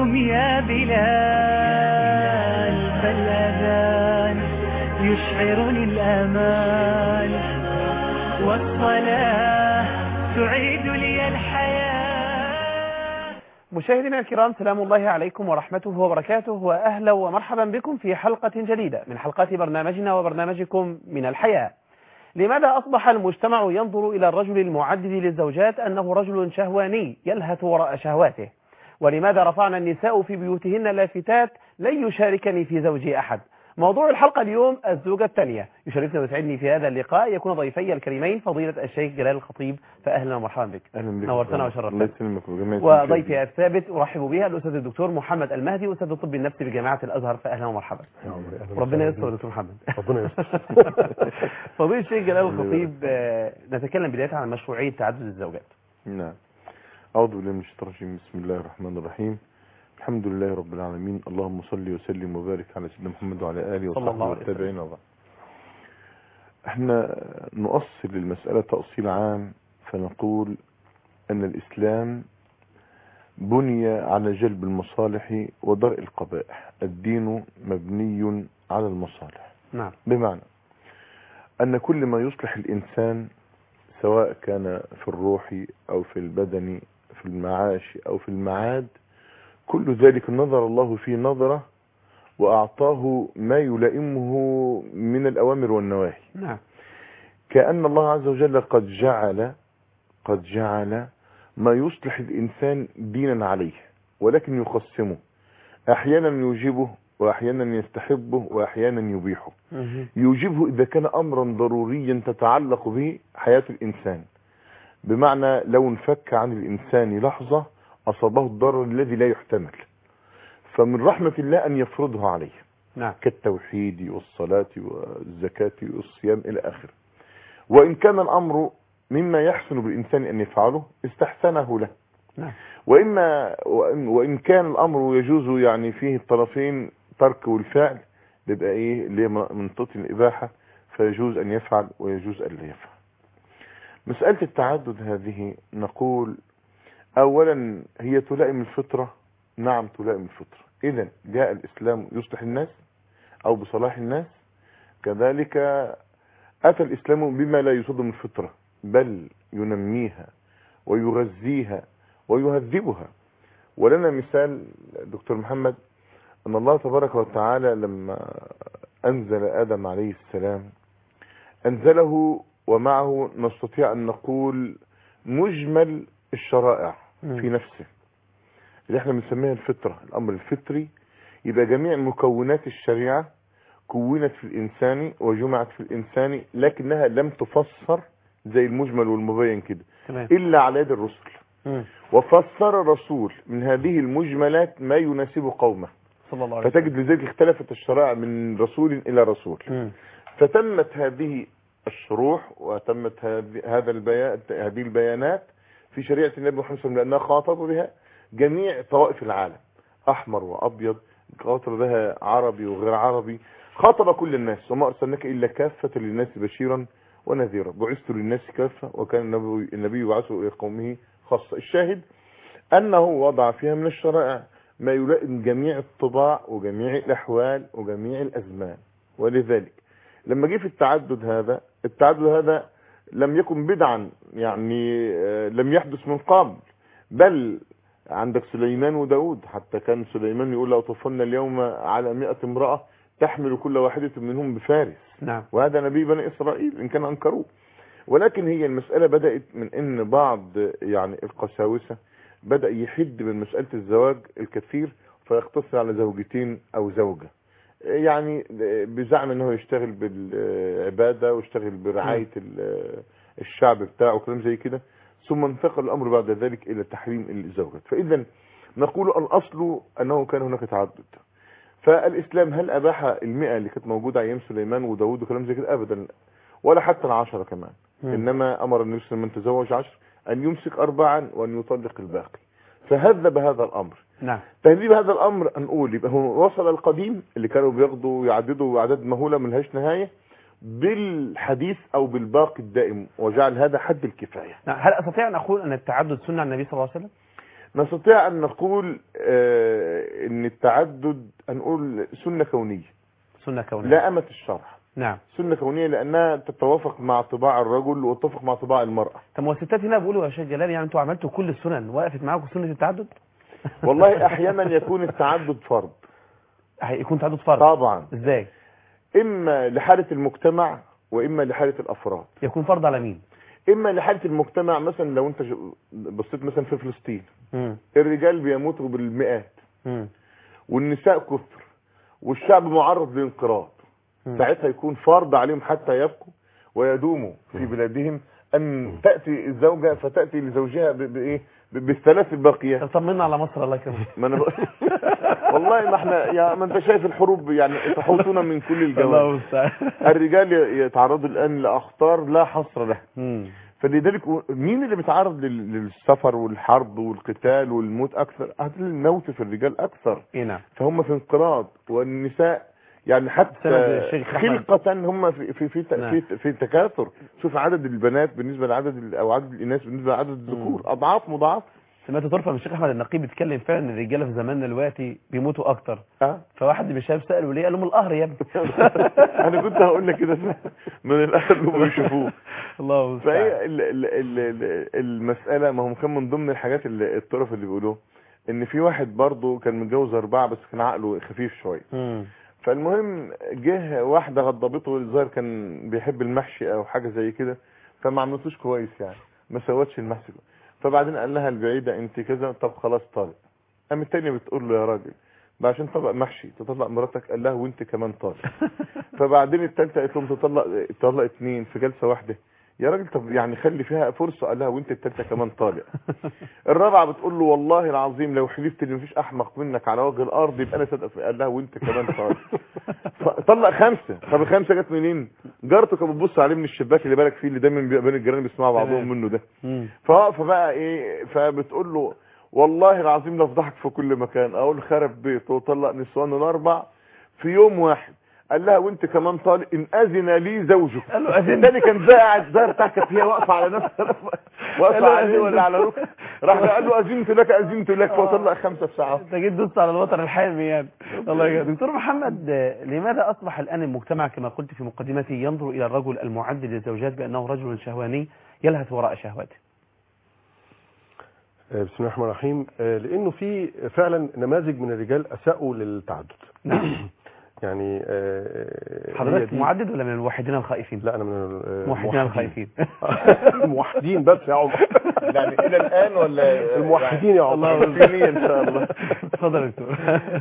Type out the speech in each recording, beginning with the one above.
قم يا بلال فالأذان يشعرني الأمان والصلاة تعيد لي الحياة مشاهدينا الكرام سلام الله عليكم ورحمته وبركاته وأهلا ومرحبا بكم في حلقة جديدة من حلقات برنامجنا وبرنامجكم من الحياة لماذا أصبح المجتمع ينظر إلى الرجل المعدد للزوجات أنه رجل شهواني يلهث وراء شهواته ولماذا رفعنا النساء في بيوتهن لافتات لن يشاركني في زوجي أحد موضوع الحلقة اليوم الزوجة الثانية يشرفني ويسعدني في هذا اللقاء يكون ضيفي الكريمين فضيلة الشيخ جلال الخطيب فأهلا ومرحبا بك اهلا بك نورتنا الله وشرفتنا يسلمك وجميع وضيفي الثابت أرحب بها الأستاذ الدكتور محمد المهدي أستاذ الطب النفسي بجامعة الأزهر فأهلا ومرحبا ربنا يستر يا دكتور محمد ربنا يستر فضيلة الشيخ جلال الخطيب آه، نتكلم بداية عن مشروعية تعدد الزوجات نعم أعوذ بالله من الشيطان الرجيم بسم الله الرحمن الرحيم الحمد لله رب العالمين اللهم صل وسلم وبارك على سيدنا محمد وعلى آله صلى الله وصحبه عليه وسلم. والتابعين وبعد احنا نؤصل المسألة تأصيل عام فنقول أن الإسلام بني على جلب المصالح ودرء القبائح الدين مبني على المصالح نعم بمعنى أن كل ما يصلح الإنسان سواء كان في الروح أو في البدن في المعاش أو في المعاد كل ذلك نظر الله فيه نظرة وأعطاه ما يلائمه من الأوامر والنواهي نعم كأن الله عز وجل قد جعل قد جعل ما يصلح الإنسان دينا عليه ولكن يقسمه أحيانا يوجبه وأحيانا يستحبه وأحيانا يبيحه مهم. يوجبه إذا كان أمرا ضروريا تتعلق به حياة الإنسان بمعنى لو انفك عن الإنسان لحظة أصابه الضرر الذي لا يحتمل فمن رحمة الله أن يفرضه عليه نعم كالتوحيد والصلاة والزكاة والصيام إلى آخره وإن كان الأمر مما يحسن بالإنسان أن يفعله استحسنه له نعم وإما وإن, وإن كان الأمر يجوز يعني فيه الطرفين ترك والفعل بيبقى إيه اللي هي منطقة الإباحة فيجوز أن يفعل ويجوز أن لا يفعل مسألة التعدد هذه نقول أولا هي تلائم الفطرة نعم تلائم الفطرة إذا جاء الإسلام يصلح الناس أو بصلاح الناس كذلك أتى الإسلام بما لا يصدم الفطرة بل ينميها ويغذيها ويهذبها ولنا مثال دكتور محمد أن الله تبارك وتعالى لما أنزل آدم عليه السلام أنزله ومعه نستطيع أن نقول مجمل الشرائع مم. في نفسه اللي احنا بنسميها الفطرة الأمر الفطري يبقى جميع مكونات الشريعة كونت في الإنسان وجمعت في الإنسان لكنها لم تفسر زي المجمل والمبين كده تمام إلا على يد الرسل مم. وفسر الرسول من هذه المجملات ما يناسب قومه صلى الله عليه فتجد لذلك اختلفت الشرائع من رسول إلى رسول مم. فتمت هذه الشروح وتمت هذه- هذا البيان هذه البيانات في شريعة النبي محمد صلى الله عليه وسلم لأنها خاطب بها جميع طوائف العالم أحمر وأبيض خاطب بها عربي وغير عربي خاطب كل الناس وما أرسلناك إلا كافة للناس بشيرا ونذيرا بعثت للناس كافة وكان النبي, النبي يبعث إلى قومه خاصة الشاهد أنه وضع فيها من الشرائع ما يلائم جميع الطباع وجميع الأحوال وجميع الأزمان ولذلك لما جه في التعدد هذا التعدد هذا لم يكن بدعا يعني آه، لم يحدث من قبل بل عندك سليمان وداود حتى كان سليمان يقول لو طفلنا اليوم على مئة امرأة تحمل كل واحدة منهم بفارس نعم وهذا نبي بني إسرائيل إن كان أنكروه ولكن هي المسألة بدأت من أن بعض يعني القساوسة بدأ يحد من مسألة الزواج الكثير فيقتصر على زوجتين أو زوجة يعني بزعم أنه يشتغل بالعبادة ويشتغل برعاية ال- الشعب بتاعه وكلام زي كده ثم انتقل الأمر بعد ذلك إلى تحريم الزوجات فإذا نقول الأصل أنه كان هناك تعدد فالإسلام هل أباح المئة اللي كانت موجودة أيام سليمان وداود وكلام زي كده أبدا ولا حتى العشرة كمان مم. إنما أمر النبي صلى الله عليه وسلم من تزوج عشر أن يمسك أربعا وأن يطلق الباقي فهذب هذا الأمر نعم تهذيب هذا الأمر نقول يبقى هو وصل القديم اللي كانوا بياخدوا ويعددوا أعداد مهولة ملهاش نهاية بالحديث أو بالباقي الدائم وجعل هذا حد الكفاية نعم. هل أستطيع أن أقول أن التعدد سنة عن النبي صلى الله عليه وسلم نستطيع ان نقول آه، ان التعدد هنقول سنة كونية سنة كونية لا امة الشرع نعم سنة كونية لانها تتوافق مع طباع الرجل وتتفق مع طباع المرأة طب والستات هنا بيقولوا يا شيخ جلال يعني انتوا عملتوا كل السنن وقفت معاكم سنة التعدد والله احيانا يكون التعدد فرض يكون تعدد فرض طبعا ازاي اما لحالة المجتمع واما لحالة الافراد يكون فرض على مين اما لحالة المجتمع مثلا لو انت ج- بصيت مثلا في فلسطين مم. الرجال بيموتوا بالمئات مم. والنساء كثر والشعب معرض للانقراض مم. ساعتها يكون فرض عليهم حتى يبقوا ويدوموا في بلادهم ان تاتي الزوجه فتاتي لزوجها ب- بايه ب- بالثلاث الباقيات طب طمنا على مصر الله يكرمك ما انا بق- والله ما احنا يا ما انت شايف الحروب يعني تحوطنا من كل الجوانب الله المستعان الرجال ي- يتعرضوا الان لاخطار لا حصر لها مم. فلذلك و- مين اللي بيتعرض لل- للسفر والحرب والقتال والموت اكثر هتلاقي الموت في الرجال اكثر ايه نعم فهم في انقراض والنساء يعني حتى سند الشيخ أحمد. خلقة هم في في في, نعم. في, في تكاثر شوف عدد البنات بالنسبة لعدد ال- او عدد الاناث بالنسبة لعدد الذكور اضعاف مضاعف سمعت طرفه من الشيخ احمد النقيب بيتكلم فعلا ان الرجاله في زماننا دلوقتي بيموتوا اكتر اه فواحد من الشباب ساله ليه قال له من القهر يا ابني انا كنت هقول لك كده من الاخر اللي هم بيشوفوه الله المستعان فهي ال- ال- ال- ال- المسألة ما هم كان من ضمن الحاجات اللي الطرف اللي بيقولوه ان في واحد برضه كان متجوز اربعة بس كان عقله خفيف شوية مم. فالمهم جه واحدة غضبته الظاهر كان بيحب المحشي او حاجة زي كده فما عملتوش كويس يعني ما سوتش المحشي فبعدين قال لها البعيدة انت كذا طب خلاص طالق قام التانية بتقول له يا راجل بقى عشان طبق محشي تطلق مراتك قال لها وانت كمان طالق فبعدين التالتة قالت لهم تطلق تطلق اتنين في جلسة واحدة يا راجل طب يعني خلي فيها فرصة قال لها وانت التالتة كمان طالق الرابعة بتقول له والله العظيم لو حلفت ان مفيش احمق منك على وجه الارض يبقى انا صادق قال لها وانت كمان طالق طلق خمسة طب الخمسة جت منين جارته كانت بتبص عليه من الشباك اللي بالك فيه اللي دايما بيبقى بين الجيران بيسمعوا بعضهم تمام. منه ده مم. ف- فبقى ايه فبتقول له والله العظيم لفضحك في كل مكان اقول خرب بيته وطلق نسوانه الاربع في يوم واحد قال لها وانت كمان طالق ان اذن لي زوجك قال له أذن. الثاني كان زي قاعد زي بتاع كانت هي واقفه على نفسها قال واقفه له عليه أذن. ولا على ركن راح قال له اذنت لك اذنت لك فطلق خمسه في ساعه انت جيت دوست على الوتر الحامي يعني الله يجزاك دكتور محمد آه، لماذا اصبح الان المجتمع كما قلت في مقدمتي ينظر الى الرجل المعدل للزوجات بانه رجل شهواني يلهث وراء شهواته آه، بسم الله الرحمن الرحيم آه، لانه في فعلا نماذج من الرجال اساءوا للتعدد نعم يعني آه، هي حضرتك دي- معدد ولا من الموحدين الخائفين لا انا من ال- موحدين الخائفين الموحدين بس يا عمر يعني الى الان ولا الموحدين يا عمر الله ان شاء الله اتفضل يا دكتور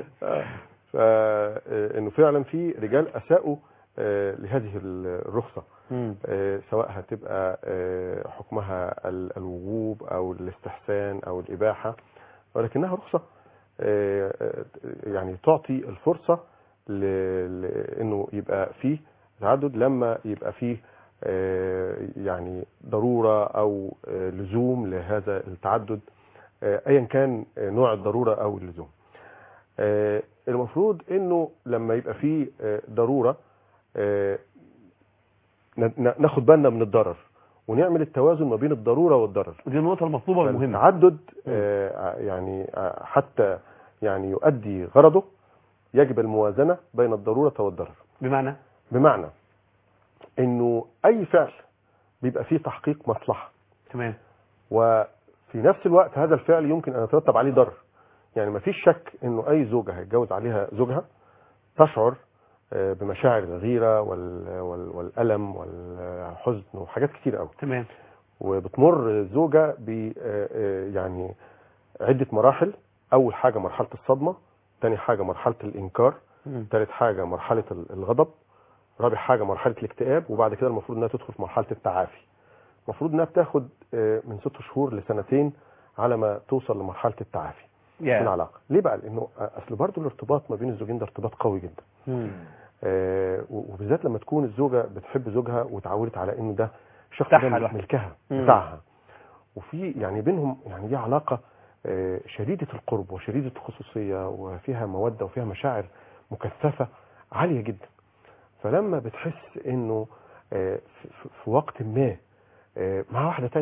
فانه فعلا في رجال اساءوا آه، لهذه الرخصه مم. آه، سواء هتبقى آه، حكمها ال- الوجوب او الاستحسان او الاباحه ولكنها رخصه آه، آه، يعني تعطي الفرصه ل- لانه يبقى فيه تعدد لما يبقى فيه آه، يعني ضروره او آه، لزوم لهذا التعدد آه، ايا كان آه، نوع الضروره او اللزوم آه، المفروض انه لما يبقى فيه آه، ضروره آه، ن- ن- ناخد بالنا من الضرر ونعمل التوازن ما بين الضروره والضرر ودي النقطة المطلوبة والمهمة التعدد آه، يعني آه، حتى يعني يؤدي غرضه يجب الموازنه بين الضروره والضرر بمعنى بمعنى انه اي فعل بيبقى فيه تحقيق مصلحه تمام وفي نفس الوقت هذا الفعل يمكن ان يترتب عليه ضرر يعني ما فيش شك انه اي زوجه هيتجوز عليها زوجها تشعر آه، بمشاعر الغيره وال- وال- والالم والحزن وحاجات كتير قوي تمام وبتمر الزوجه ب آه، آه، يعني عده مراحل اول حاجه مرحله الصدمه تاني حاجه مرحله الانكار مم. ثالث حاجه مرحله ال- الغضب رابع حاجه مرحله الاكتئاب وبعد كده المفروض انها تدخل في مرحله التعافي المفروض انها بتاخد آه، من ست شهور لسنتين على ما توصل لمرحله التعافي من يا العلاقه ليه بقى لانه آه، اصل برضه الارتباط ما بين الزوجين ده ارتباط قوي جدا مم. آه، و- وبالذات لما تكون الزوجه بتحب زوجها وتعودت على انه ده الشخص بتاعها ده لوحده. ملكها مم. بتاعها وفي يعني بينهم يعني دي علاقه آه، شديده القرب وشديده الخصوصيه وفيها موده وفيها مشاعر مكثفه عاليه جدا فلما بتحس انه آه، في- في- في وقت ما آه، مع واحده تانية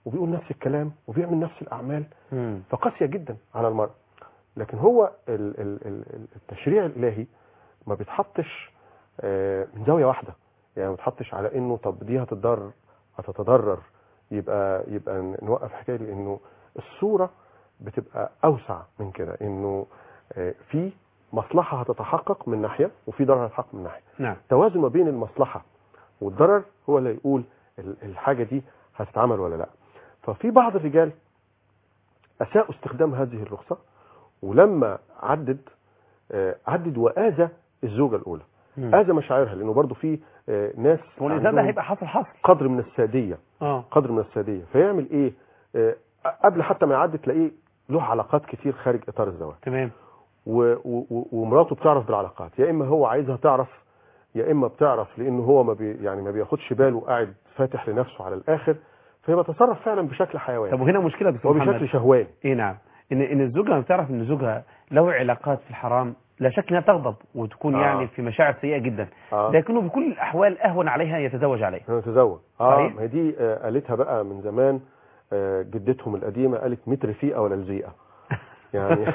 وبيقول نفس الكلام وبيعمل نفس الاعمال مم. فقاسيه جدا على المرأة لكن هو ال- ال- ال- ال- التشريع الالهي ما بيتحطش آه، من زاويه واحده يعني ما بيتحطش على انه طب دي هتتضرر هتتضرر يبقى يبقى ن- نوقف حكايه لانه الصوره بتبقى اوسع من كده انه آه، في مصلحه هتتحقق من ناحيه وفي ضرر هيتحقق من ناحيه نعم توازن ما بين المصلحة والضرر هو اللي يقول ال- الحاجة دي هتتعمل ولا لا ففي بعض الرجال أساءوا استخدام هذه الرخصة ولما عدد آه، عدد وآذى الزوجة الأولى مم. آذى مشاعرها لأنه برضو في آه، ناس والإنسان ده عندهم هيبقى حصل حصل قدر من السادية اه قدر من السادية فيعمل إيه آه، قبل حتى ما يعدي تلاقيه له علاقات كتير خارج إطار الزواج تمام و- و- و- ومراته بتعرف بالعلاقات يا اما هو عايزها تعرف يا اما بتعرف لانه هو ما بي يعني ما بياخدش باله قاعد فاتح لنفسه على الاخر فهي بتصرف فعلا بشكل طب حيواني وهنا مشكله دكتور وبشكل محمد شهواني ايه نعم ان ان الزوجه لما بتعرف ان زوجها له علاقات في الحرام لا شك انها تغضب وتكون آه. يعني في مشاعر سيئه جدا اه لكنه بكل الاحوال اهون عليها ان يتزوج عليه انا تزوج اه صحيح. ما هي دي آه قالتها بقى من زمان آه جدتهم القديمه قالت 100 رفيقه ولا لزيقه يعني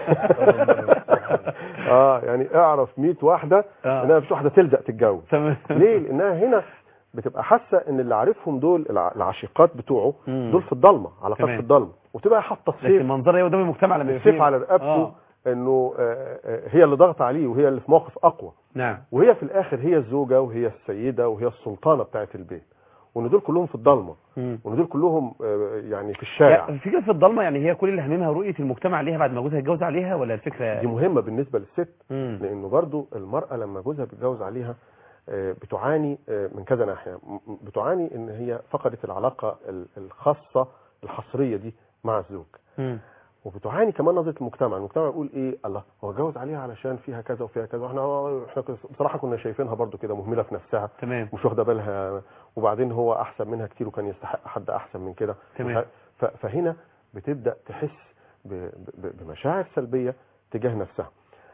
اه يعني اعرف 100 واحده آه. انها مفيش واحده تلزق تتجوز تمام ليه لانها هنا بتبقى حاسه ان اللي عارفهم دول الع- العشيقات بتوعه مم. دول في الضلمه علاقات تمام. في الضلمه وتبقى حاطه لكن السيف منظرها ايه قدام المجتمع لما يبقى السيف فيه- على رقبته آه. انه آه، آه، هي اللي ضغط عليه وهي اللي في موقف اقوى نعم وهي في الاخر هي الزوجه وهي السيده وهي السلطانه بتاعه البيت وان دول كلهم في الضلمه مم. وان دول كلهم آه، يعني في الشارع يعني الفكره في الضلمه يعني هي كل اللي هممها رؤيه المجتمع ليها بعد ما جوزها يتجوز عليها ولا الفكره دي مهمه بالنسبه للست مم. لانه برضو المراه لما جوزها بيتجوز عليها آه، بتعاني آه، من كذا ناحيه م- م- بتعاني ان هي فقدت العلاقه ال- الخاصه الحصريه دي مع الزوج مم. وبتعاني كمان نظره المجتمع المجتمع يقول ايه الله هو اتجوز عليها علشان فيها كذا وفيها كذا واحنا احنا بصراحه كنا شايفينها برضو كده مهمله في نفسها تمام مش واخده بالها وبعدين هو احسن منها كتير وكان يستحق حد احسن من كده تمام. وف- ف- فهنا بتبدا تحس ب- ب- بمشاعر سلبيه تجاه نفسها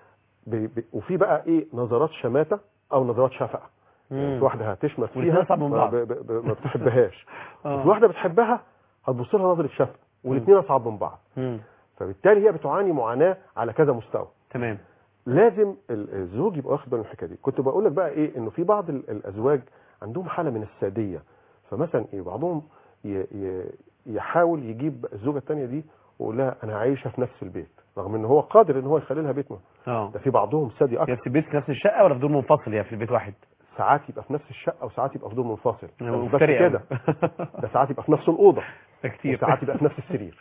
ب- ب- وفي بقى ايه نظرات شماته او نظرات شفقه يعني مم. في واحده هتشمت والاتنين فيها أصعب من ما- بعض. ب- ب- ب- ما بتحبهاش آه. وفي واحده بتحبها هتبص لها نظره شفقه والاثنين اصعب من بعض مم. فبالتالي هي بتعاني معاناه على كذا مستوى تمام لازم ال- الزوج يبقى واخد باله من الحكايه دي كنت بقول لك بقى ايه انه في بعض ال- الازواج عندهم حاله من الساديه فمثلا ايه بعضهم ي- ي- يحاول يجيب الزوجه الثانيه دي ويقول لها انا عايشه في نفس البيت رغم ان هو قادر ان هو يخلي لها بيت ما. اه ده في بعضهم سادي في اكتر نفس البيت في نفس الشقه ولا في دور منفصل يعني في البيت واحد ساعات يبقى في نفس الشقه وساعات يبقى في دور منفصل ده مش بس مفتري أوي. كده ده ساعات يبقى في نفس الاوضه ده كتير وساعات يبقى في نفس السرير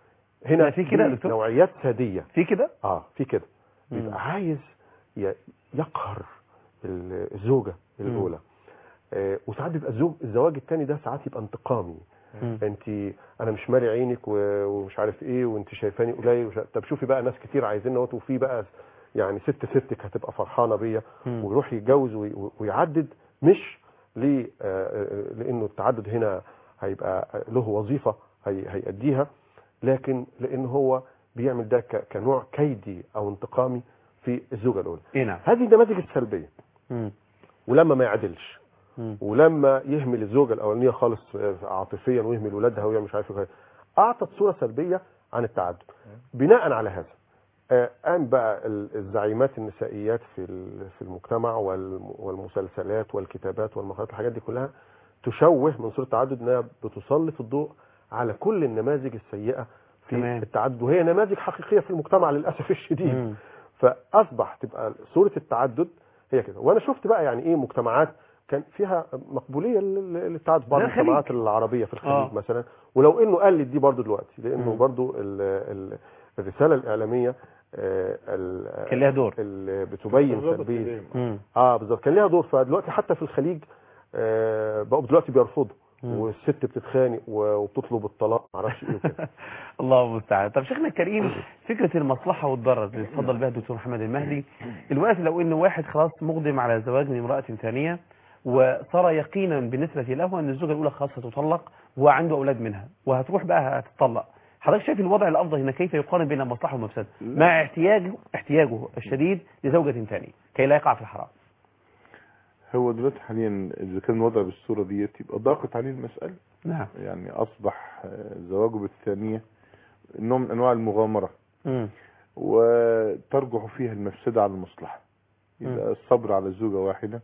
هنا لا، في كده يا دي دكتور؟ نوعيات ساديه في كده اه في كده مم. بيبقى عايز ي- يقهر ال- الزوجه الاولى آه وساعات بيبقى الزوج الزواج الثاني ده ساعات يبقى انتقامي مم. انت انا مش مالي عينك و- ومش عارف ايه وانت شايفاني قليل وش... طب شوفي بقى ناس كتير عايزين نوت وفي بقى يعني ست ستك هتبقى فرحانه بيا مم. ويروح يتجوز وي- ويعدد مش ل- آه، آه، لانه التعدد هنا هيبقى له وظيفه هي- هيأديها لكن لان هو بيعمل ده ك- كنوع كيدي او انتقامي في الزوجه الاولى ايه نعم هذه النماذج السلبيه مم. ولما ما يعدلش مم. ولما يهمل الزوجه الاولانيه خالص آه، عاطفيا ويهمل ولادها ويعمل مش عارف ايه اعطت صوره سلبيه عن التعدد بناء على هذا آه، قام بقى ال- الزعيمات النسائيات في ال- في المجتمع والم- والمسلسلات والكتابات والمقالات الحاجات دي كلها تشوه من صوره التعدد انها بتسلط الضوء على كل النماذج السيئه في تمام. التعدد وهي نماذج حقيقيه في المجتمع للاسف الشديد مم. فاصبح تبقى صوره التعدد هي كده وانا شفت بقى يعني ايه مجتمعات كان فيها مقبوليه لل- للتعدد بعض زي الخليج. المجتمعات العربيه في الخليج آه. مثلا ولو انه قلت دي برضو دلوقتي لانه مم. برضو ال ال الرساله الاعلاميه آه، ال- كان لها دور اللي بتبين الرابط سلبيه إليه. مم. اه بالظبط كان ليها دور فدلوقتي حتى في الخليج آه بقوا دلوقتي بيرفضوا مم. والست بتتخانق و- وبتطلب الطلاق معرفش ايه وكده الله المستعان طب شيخنا الكريم فكره المصلحه والضرر اللي اتفضل بها الدكتور محمد المهدي الوقت لو ان واحد خلاص مقدم على الزواج من امراه ثانيه وصار يقينا بالنسبه له ان الزوجه الاولى خلاص ستطلق وهو عنده اولاد منها وهتروح بقى هتطلق حضرتك شايف الوضع الافضل هنا كيف يقارن بين المصلحه والمفسده مع احتياجه احتياجه الشديد لزوجه ثانيه كي لا يقع في الحرام هو دلوقتي حاليا اذا كان الوضع بالصوره ديت يبقى ضاقت عليه المساله نعم يعني اصبح آه، زواجه بالثانيه نوع من انواع المغامره مم. وترجح فيها المفسده على المصلحه يبقى الصبر على زوجه واحده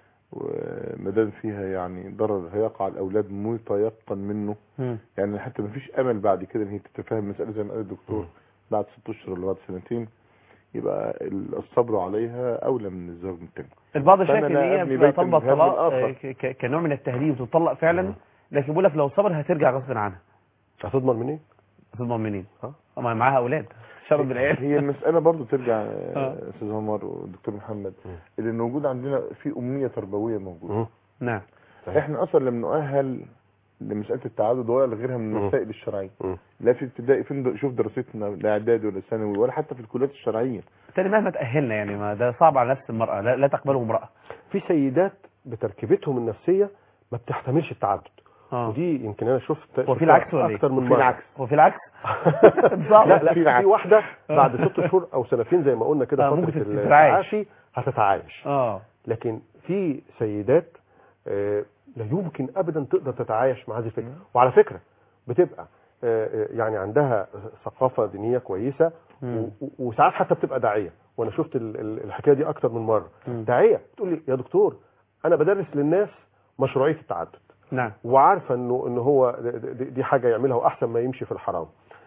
وما دام فيها يعني ضرر هيقع على الاولاد متيقن منه مم. يعني حتى ما فيش امل بعد كده ان هي تتفهم مساله زي ما قال الدكتور مم. بعد ست اشهر ولا بعد سنتين يبقى الصبر عليها اولى من الزواج الثاني البعض فأنا شايف ان لا هي أبني بتبقى بيتا طالبه بهذا الطلاق الآخر. آه، ك- ك- كنوع من التهديد وتطلق فعلا مم. لكن بيقول لك لو صبر هترجع غصب عنها هتضمن منين؟ هتضمن منين؟ اه ما معاها اولاد شرب بالعيال هي المساله برضو ترجع آه. آه، استاذ عمر والدكتور محمد مم. اللي موجود عندنا في امنيه تربويه موجوده مم. نعم صحيح. احنا اصلا لم نؤهل لمساله التعدد ولا غيرها من مم. المسائل الشرعيه مم. لا في ابتدائي فين شوف دراستنا لا اعدادي ولا ثانوي ولا حتى في الكليات الشرعيه بالتالي مهما تاهلنا يعني ما ده صعب على نفس المراه لا, لا تقبله امراه في سيدات بتركيبتهم النفسيه ما بتحتملش التعدد اه ودي يمكن انا شفت هو في شفتها العكس ولا إيه؟ اكتر من في مرة. العكس هو في العكس صعب. لا لا في في, العكس. في واحده بعد ست شهور او سنتين زي ما قلنا كده آه، ممكن فتره تتعايش. التعافي هتتعايش اه لكن في سيدات آه، لا يمكن ابدا تقدر تتعايش مع هذه الفكره وعلى فكره بتبقى آه، آه، يعني عندها ثقافه دينيه كويسه مم. و- و- وساعات حتى بتبقى داعيه وانا شفت ال- ال- الحكايه دي اكتر من مره مم. داعيه بتقول لي يا دكتور انا بدرس للناس مشروعيه التعدد نعم وعارفه انه ان هو د- د- دي حاجه يعملها واحسن ما يمشي في الحرام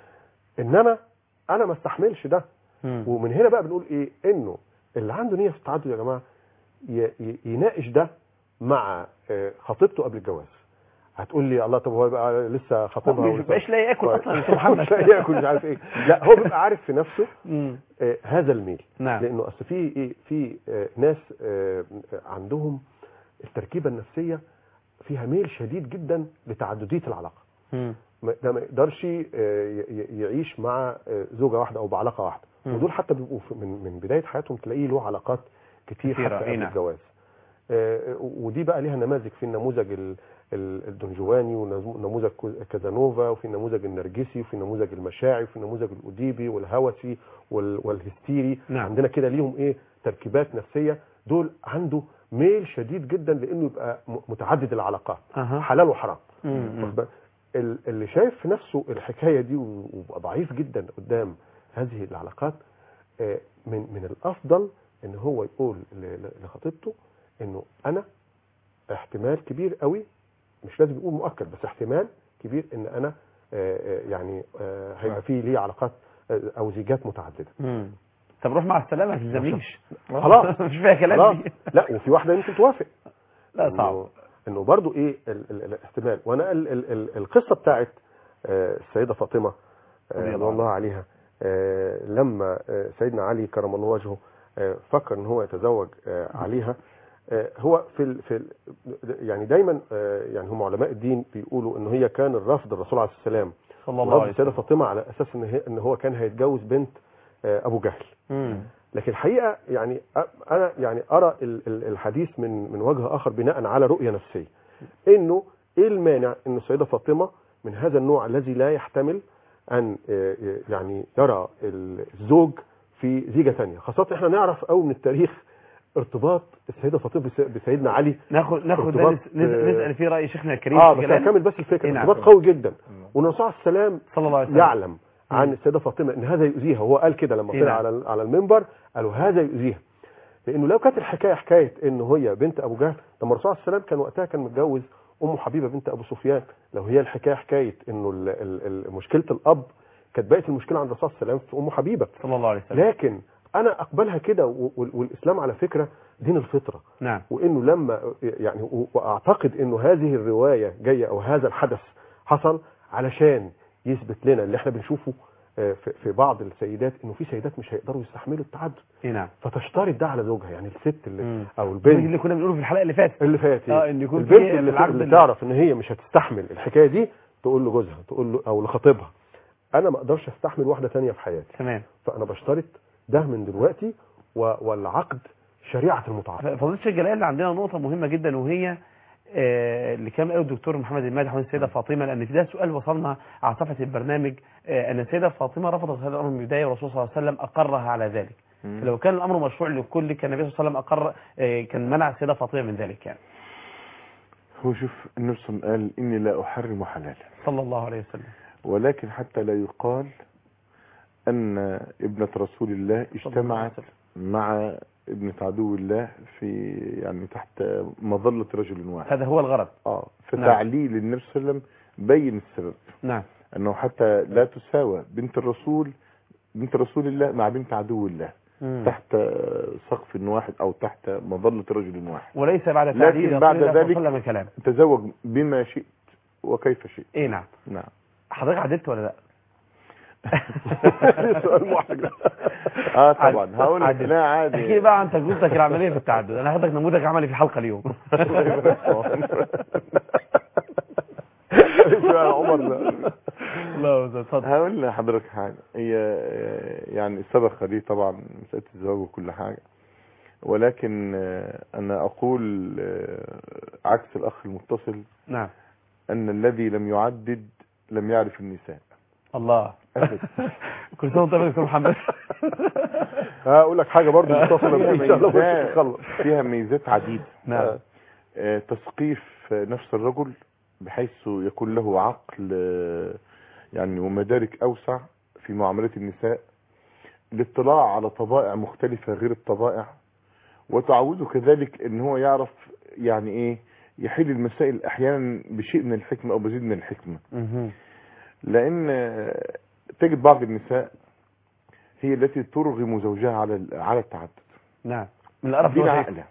انما انا ما استحملش ده مم. ومن هنا بقى بنقول ايه انه اللي عنده نيه في التعدد يا جماعه ي- ي- يناقش ده مع آه، خطيبته قبل الجواز هتقول لي الله طب هو بقى لسه هو خطيبها ما ولسه- بيبقاش لاقي ياكل طيب. اصلا يا استاذ محمد مش لاقي ياكل مش عارف ايه لا هو بيبقى عارف في نفسه مم. آه، هذا الميل نعم لانه اصل في ايه في آه، ناس آه، عندهم التركيبه النفسيه فيها ميل شديد جدا لتعدديه العلاقه مم. ما- ده ما يقدرش آه، ي- ي- يعيش مع آه، زوجه واحده او بعلاقه واحده مم. ودول حتى بيبقوا في- من من بدايه حياتهم تلاقيه له علاقات كتير كتيرة، حتى أي قبل نعم. الجواز آه، ودي بقى ليها نماذج في النموذج ال- ال- الدنجواني ونموذج كو- كازانوفا وفي النموذج النرجسي وفي النموذج المشاعي وفي النموذج الأديبي والهوسي وال- والهستيري نعم. عندنا كده ليهم ايه تركيبات نفسيه دول عنده ميل شديد جدا لانه يبقى م- متعدد العلاقات أها. حلال وحرام مم. واخد بالك؟ ال- اللي شايف في نفسه الحكايه دي و- وبقى ضعيف جدا قدام هذه العلاقات آه، من من الافضل ان هو يقول ل- ل- لخطيبته انه انا احتمال كبير قوي مش لازم يقول مؤكد بس احتمال كبير ان انا آه، آه، يعني آه، هيبقى في لي علاقات آه، او زيجات متعدده مم. طب روح مع السلامه ما تلزمنيش خلاص. مش فيها كلام خلاص دي لا وفي واحده يمكن توافق لا إنه- صعب انه برضو ايه ال ال الاحتمال وانا ال ال ال القصه بتاعت آه، السيده فاطمه آه، رضي الله رضي الله عليها آه، لما آه، سيدنا علي كرم الله وجهه آه، فكر ان هو يتزوج آه، عليها آه، هو في ال في ال يعني دايما آه، يعني هم علماء الدين بيقولوا ان هي كان الرفض الرسول عليه السلام صلى الله رفض عليه السيده وسلم فاطمه على اساس ان هي ان هو كان هيتجوز بنت آه، ابو جهل مم. لكن الحقيقه يعني أ- انا يعني ارى ال- ال- الحديث من من وجه اخر بناء على رؤيه نفسيه انه ايه المانع ان السيده فاطمه من هذا النوع الذي لا يحتمل ان آه، يعني يرى الزوج في زيجه ثانيه خاصه احنا نعرف قوي من التاريخ ارتباط السيده فاطمه بس- بسيدنا علي ناخد ناخد ده ارتباط، نس- نس- آه، نسال فيه راي شيخنا الكريم اه في بس كلام. هكمل بس الفكره إيه نعم. ارتباط قوي جدا والرسول عليه السلام صلى الله عليه وسلم يعلم عن مم. السيده فاطمه ان هذا يؤذيها وهو قال كده لما إيه طلع نعم. على على المنبر قالوا هذا يؤذيها لانه لو كانت الحكايه حكايه ان هي بنت ابو جهل لما الرسول عليه السلام كان وقتها كان متجوز ام حبيبه بنت ابو سفيان لو هي الحكايه حكايه انه ال- ال- ال- مشكله الاب كانت بقت المشكله عند الرسول صلى الله عليه وسلم في ام حبيبه صلى الله عليه وسلم لكن انا اقبلها كده و- وال- والاسلام على فكره دين الفطره نعم وانه لما يعني و- واعتقد انه هذه الروايه جايه او هذا الحدث حصل علشان يثبت لنا اللي احنا بنشوفه آه، في في بعض السيدات انه في سيدات مش هيقدروا يستحملوا التعدد اي نعم فتشترط ده على زوجها يعني الست اللي مم. او ده البنت اللي كنا بنقوله في الحلقه اللي فاتت اللي فاتت اه ان يكون البنت في اللي, العقد اللي اللي- تعرف ان هي مش هتستحمل الحكايه دي تقول لجوزها تقول له او لخطيبها انا ما اقدرش استحمل واحده تانية في حياتي تمام فانا بشترط ده من دلوقتي و- والعقد شريعه المتعاقد فضيله الشيخ جلال عندنا نقطه مهمه جدا وهي آه، اللي كان قاله الدكتور محمد المادح عن السيده فاطمه لان في ده سؤال وصلنا على صفحه البرنامج آه، ان السيده فاطمه رفضت هذا الامر من البدايه والرسول صلى الله عليه وسلم اقرها على ذلك فلو كان الامر مشروع لكل كان النبي صلى الله عليه وسلم اقر آه، كان منع السيده فاطمه من ذلك يعني هو شوف النبي صلى الله عليه وسلم قال إني لا أحرم حلالا صلى الله عليه وسلم ولكن حتى لا يقال أن ابنة رسول الله اجتمعت مع ابنة عدو الله في يعني تحت مظلة رجل واحد هذا هو الغرض اه فتعليل النبي صلى الله عليه وسلم بين السبب نعم انه حتى لا تساوى بنت الرسول بنت رسول الله مع بنت عدو الله مم. تحت سقف واحد او تحت مظلة رجل واحد وليس بعد لكن تعليل بعد رسول الله ذلك- صلى الله عليه وسلم كلام تزوج بما شئت وكيف شئت ايه نعم نعم حضرتك عدلت ولا لا سؤال محرج اه طبعا هقول لك عدل. لا احكي لي عادي بقى عن تجربتك العمليه في التعدد انا هاخدك نموذج عملي في الحلقه اليوم الله يبارك شو يا عمر ده؟ الله يستر اتفضل هقول لحضرتك حاجة هي آه، يعني سبق لي طبعا مسألة الزواج وكل حاجة ولكن آه، أنا أقول آه، عكس الأخ المتصل نعم أن الذي لم يعدد لم يعرف النساء الله أبدا. كل سنه وانت طيب يا دكتور محمد هقول لك حاجه برضه متصله فيها بيه ان شاء الله بس ميزات تخلص فيها ميزات عديدة نعم آه، تثقيف نفس الرجل بحيث يكون له عقل آه، يعني ومدارك أوسع في معاملة النساء الاطلاع على طبائع مختلفة غير الطبائع وتعوده كذلك ان هو يعرف يعني ايه يحل المسائل احيانا بشيء من الحكمة او بزيد من الحكمة مهم. لان آه، تجد بعض النساء هي التي ترغم زوجها على ال- على التعدد نعم من القرف دي اللي هو عقلة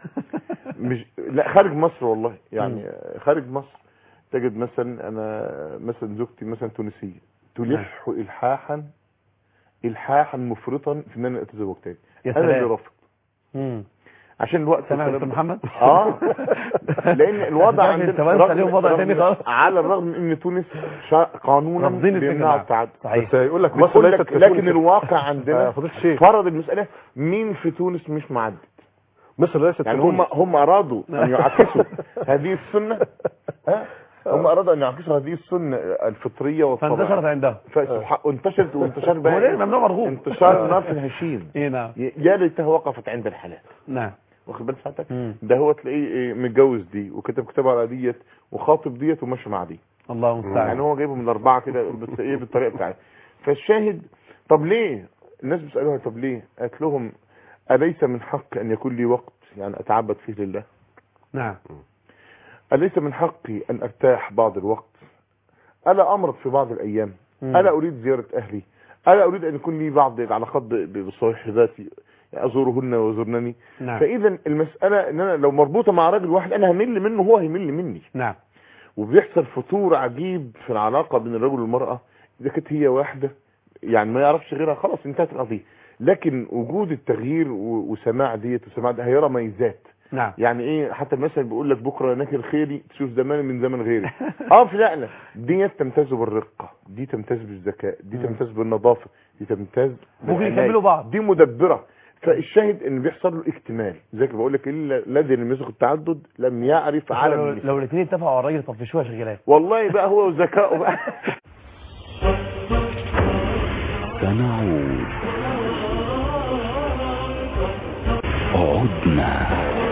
مش لا خارج مصر والله يعني خارج مصر تجد مثلا انا مثلا زوجتي مثلا تونسيه تلح الحاحا الحاحا مفرطا في ان انا اتزوج تاني يا انا اللي سلام رافض مم. عشان الوقت سامع يا والكلام دكتور ده. محمد اه لان الوضع يا أخي عندنا أنت بقى ليهم وضع رغم- تاني خالص. على الرغم من ان تونس شا- قانونا رافضين الفكرة بيمنع نعم. التعدد صحيح بس هيقول لك مصر بتقول ليست لك كتونس. لكن الواقع عندنا آه، فضيلة الشيخ فرض المسألة مين في تونس مش معدد مصر ليست يعني كتونس. هم هم ارادوا ان يعكسوا هذه السنه ها؟ هم ارادوا ان يعكسوا هذه السنه الفطريه فانتشرت والطبيعيه عندهم فسبحان وانتشرت وانتشار هو بقى ليه إيه؟ ممنوع مرغوب انتشار نار في الهشيم ايه نعم ي- يا ليتها وقفت عند الحلال نعم واخد بال ساعتك مم. ده هو تلاقيه إيه، متجوز دي وكتب كتاب على ديت وخاطب ديت وماشي مع دي الله يعني المستعان هو جايبه من اربعه كده بتلاقيه بالطريقه بتاعته فالشاهد طب ليه الناس بيسالوها طب ليه قالت لهم اليس من حق ان يكون لي وقت يعني اتعبد فيه لله نعم أليس من حقي أن أرتاح بعض الوقت ألا أمرض في بعض الأيام مم. ألا أريد زيارة أهلي ألا أريد أن يكون لي بعض العلاقات ب- ب- بصاحباتي أزورهن ويزورنني نعم فإذا المسألة أن أنا لو مربوطة مع راجل واحد أنا همل منه هو هيمل مني نعم وبيحصل فتور عجيب في العلاقة بين الرجل والمرأة إذا كانت هي واحدة يعني ما يعرفش غيرها خلاص انتهت القضية لكن وجود التغيير و- وسماع ديت وسماع ده هيرى ميزات نعم يعني ايه حتى المثل بيقول لك بكره ناكل خيري تشوف زمان من زمن غيري اه فعلا دي تمتاز بالرقه دي تمتاز بالذكاء دي مم. تمتاز بالنظافه دي تمتاز ممكن بالعناية. يكملوا بعض دي مدبره فالشاهد ان بيحصل له اكتمال زي ما بقول لك الا الذي لم يسق التعدد لم يعرف عالم لو, النساء. لو الاثنين اتفقوا على الراجل طفشوها شغالات والله بقى هو وذكائه بقى سنعود عدنا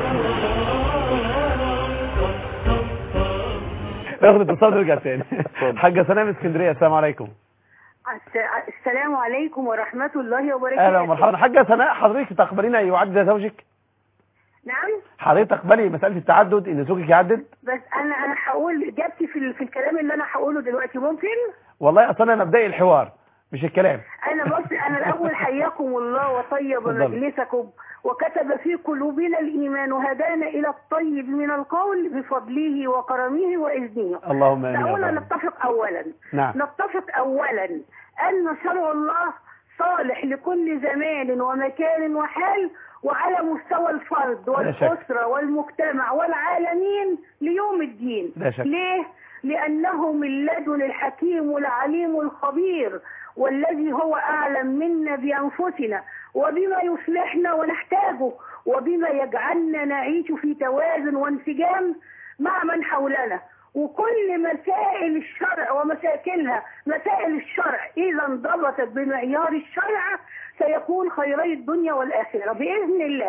ناخد اتصال ونرجع تاني حاجه سلام اسكندريه السلام عليكم الس- السلام عليكم ورحمة الله وبركاته اهلا ومرحبا حاجه سناء حضرتك تقبلين ان يعدد زوجك نعم حضرتك تقبلي مساله التعدد ان زوجك يعدد بس انا انا هقول اجابتي في ال- في الكلام اللي انا هقوله دلوقتي ممكن والله اصلا انا مبدئي الحوار مش الكلام انا بص انا الاول حياكم الله وطيب اتفضلي. مجلسكم وكتب في قلوبنا الايمان وهدانا الى الطيب من القول بفضله وكرمه واذنه اللهم امين يا دعونا رب. نتفق اولا نعم نتفق اولا ان شرع الله صالح لكل زمان ومكان وحال وعلى مستوى الفرد لا شك. والاسره والمجتمع والعالمين ليوم الدين لا شك. ليه لانه من لدن الحكيم العليم الخبير والذي هو اعلم منا بانفسنا وبما يصلحنا ونحتاجه وبما يجعلنا نعيش في توازن وانسجام مع من حولنا وكل مسائل الشرع ومشاكلها مسائل الشرع إذا انضبطت بمعيار الشرع سيكون خيري الدنيا والآخرة بإذن الله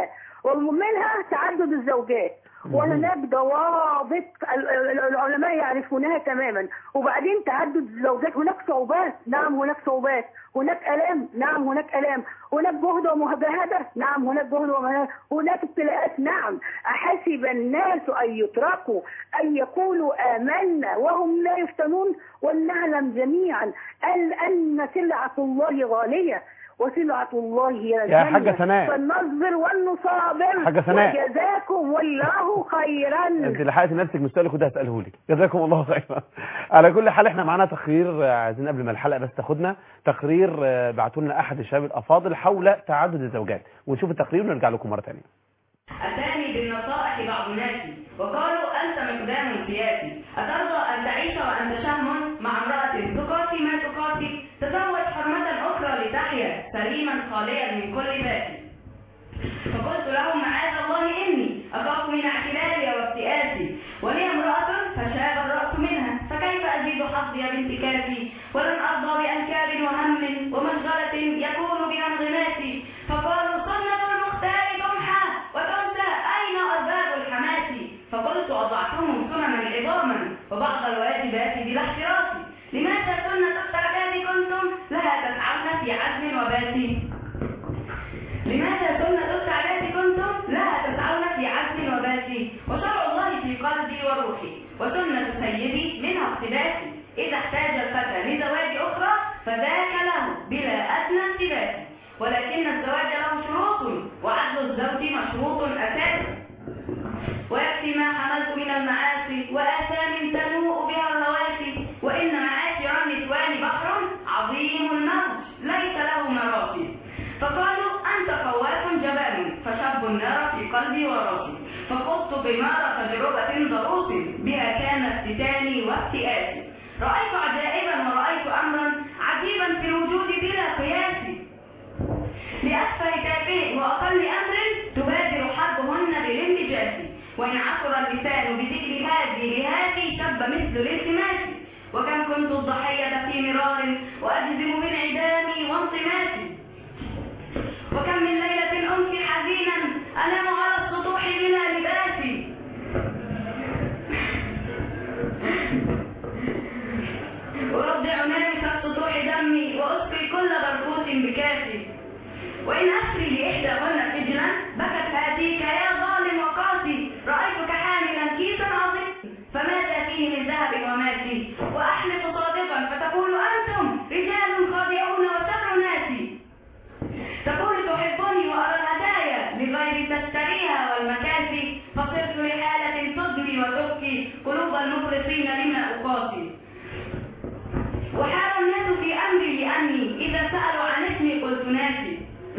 ومنها تعدد الزوجات وهناك ضوابط ال- ال- العلماء يعرفونها تماما وبعدين تعدد الزوجات هناك صعوبات نعم هناك صعوبات هناك الام نعم هناك الام هناك جهد ومجاهده نعم هناك جهد ومجاهده هناك ابتلاءات نعم احسب الناس ان يتركوا ان يقولوا امنا وهم لا يفتنون ولنعلم جميعا ان ان سلعه الله غاليه وسلعة الله هي يا الجنة حاجة سناء. فلنصبر ولنصابر حاجة سناء. وجزاكم الله خيرا انت لحقت نفسك من السؤال اللي كنت هساله لك جزاكم الله خيرا على كل حال احنا معانا تقرير آه، عايزين قبل ما الحلقه بس تاخدنا تقرير آه، بعتوا لنا احد الشباب الافاضل حول تعدد الزوجات ونشوف التقرير ونرجع لكم مره ثانيه أتاني بالنصائح بعض الناس وقالوا أنت مقدام سياسي أترضى أن تعيش وأنت شهم مع امرأة تقاسي ما تقاسي تزوج حرمة أخرى لتحيا سليما خاليا من كل باسي فقلت لهم معاذ الله إني أخاف من اعتلالي وافتئاسي ولي امرأة فشاب الرأس منها فكيف أزيد حظي بانتكاسي ولن أرضى بأنكار وهم ومشغلة يكون بها انغماسي فقالوا سنة المختار تمحى وتنسى أين أرباب الحماس فقلت أضعتهم سننا عظاما وبعض الواجبات بلا احتراس لماذا سنة التعداد كنتم لها تسعون في عزم وبات لماذا سنة السعادات كنتم لها تسعون في عزم وبات وشرع الله في قلبي وروحي وسنة سيدي منها اقتباسي إذا احتاج الفتى لزواج أخرى فذاك له بلا أدنى التباس ولكن الزواج له شروط وعدل الزوج مشروط أساسي ويكفي ما حملت من المعاصي وآثام تنوء بها الرواسي وإن معاشر النسوان بحر عظيم الموج ليس له مراسي فقالوا أنت خواف جبان فشب النار في قلبي وراسي فخضت بنار تجربة ضروس بها كان افتتاني وافتئاسي رأيت عجائبا ورأيت أمرا عجيبا في الوجود بلا قياس لأسفل تافه وأقل أمر تبادر حربهن بالانتجاس وإن عثر اللسان بذكر هذه لهذه شب مثل الالتماس وكم كنت الضحية في مرار وأجزم بانعدامي وانطماسي وكم من ليلة أمسي حزينا أنام على السطوح بلا لباسي أرضع نامك السطوح دمي وأسقي كل بركوس بكاسي وإن أسري لإحداهن سجنا بكت هاتيك يا ظالم وقاسي رأيتك حاملا كيسا عظيما فماذا فيه من ذهب وماسي وأحلف صادقا فتقول أنتم رجال خاضعون وسر ناسي تقول تحبني وأرى الهدايا لغير تشتريها والمكاسي فصرت لحالة تدمي وتبكي قلوب المخلصين لما أقاسي وحار الناس في أمري لأني إذا سألوا عن اسمي قلت ناسي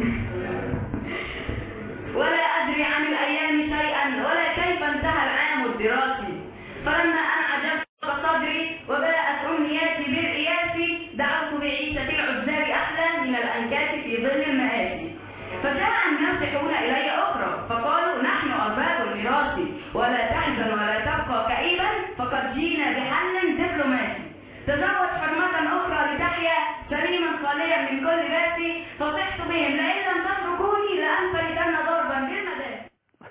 ولا أدري عن الأيام شيئا ولا كيف انتهى العام الدراسي فلما أنا عجبت صدري وباءت أمنياتي بالإياس دعوت بعيشة العزاب أحلى من الأنكاس في ظل المآسي فجاء الناصحون إلي أخرى فقالوا نحن أرباب الميراث ولا تحزن ولا تبقى كئيبا فقد جينا بحل دبلوماسي تزوج حرمة أخرى لتحيا سليما خاليا من كل باس فصحت بهم لئن لم تتركوني لأنفلتن ضربا بالمداس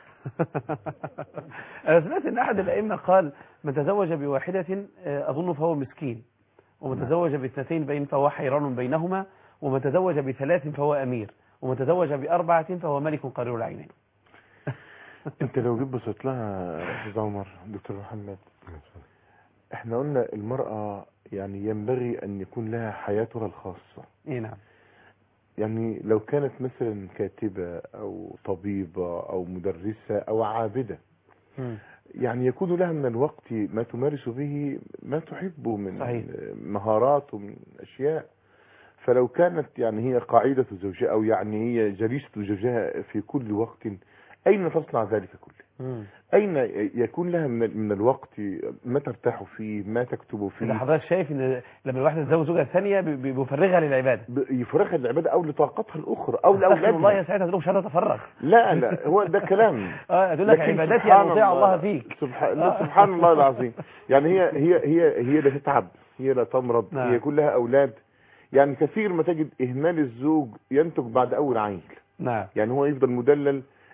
انا سمعت ان احد الائمه قال من تزوج بواحده آه، اظن فهو مسكين ومن تزوج باثنتين بين فهو حيران بينهما ومن تزوج بثلاث فهو امير ومن تزوج باربعه فهو ملك قرير العينين انت لو جيت بصيت لها يا استاذ عمر دكتور محمد احنا قلنا المرأة يعني ينبغي ان يكون لها حياتها الخاصة اي نعم يعني لو كانت مثلا كاتبة او طبيبة او مدرسة او عابدة مم. يعني يكون لها من الوقت ما تمارس به ما تحبه من صحيح. مهارات ومن أشياء فلو كانت يعني هي قاعدة زوجها أو يعني هي جليسة زوجها في كل وقت أين تصنع ذلك كله مم. أين يكون لها من من الوقت ما ترتاح فيه ما تكتب إذا فيه حضرتك شايف ان لما الواحده تتزوج زوجها الثانيه بي- بي- بيفرغها للعباده ب- يفرغها للعبادة أو لطاقتها الأخرى أو أستغفر الله لأولادها يا ساعتها تقول لهم مش قادر اتفرغ لا لا هو ده كلام اه تقول لك لكن عباداتي سبحان ان اطيع الله فيك سبحان, آه. لا سبحان الله العظيم يعني هي هي هي هي لا تتعب هي لا تمرض نعم. هي كلها اولاد يعني كثير ما تجد اهمال الزوج ينتج بعد اول عيل نعم يعني هو يفضل مدلل